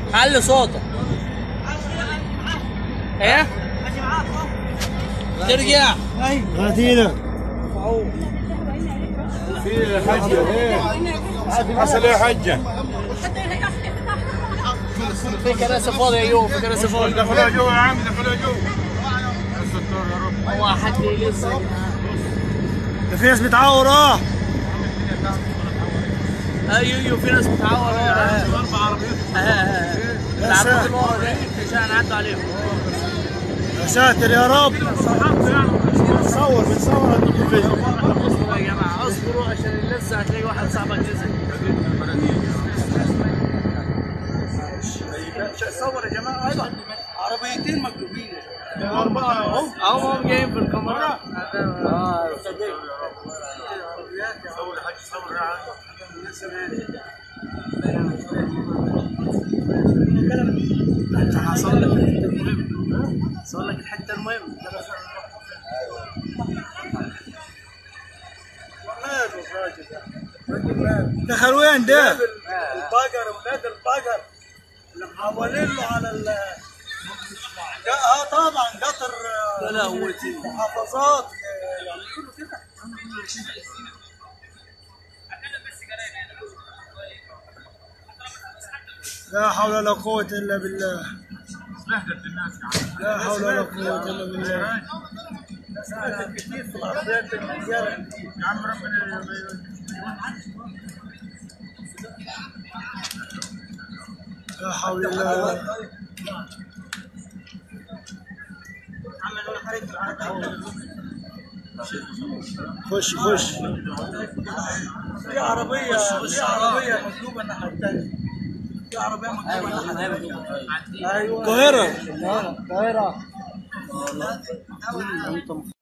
علي صوتك ايه ترجع هاتينا في حجة ايه حصل ايه حجة في كراسي فاضية ايوه في كراسي فاضية دخلوا جوا يا عم دخلوا جوا يا ستور يا رب هو حد يلزق ده في ناس بتعور اه ايوه ايوه في ناس بتعور اربع عربيات العربيات اللي ورا دي عشان نعدوا عليهم يا ساتر يا رب بنصور بنصور على التلفزيون اصبروا يا جماعه اصبروا عشان اللزه هتلاقي واحد صاحبك نزل صور يا جماعه ايضا عربيتين مكتوبين أربعة أهو اهو هم جايين في الكاميرا صور يا حاج صور يا عم انت هصور لك الحته المهمه هصور لك الحته المهمه دخل وين ده؟ البقر ولاد البقر اللي محولين له على ال اه طبعا قطر يا لهوتي. محافظات يعملوا كده لا حول ولا قوة إلا بالله استهدف الناس يا عم لا حول ولا قوة إلا بالله كثير في العربيات المليانة يا عم ربنا لا حول الله خش خش في عربية في عربية مكتوبة الناحية الثانية في عربية مكتوبة الناحية الثانية أيوة القاهرة القاهرة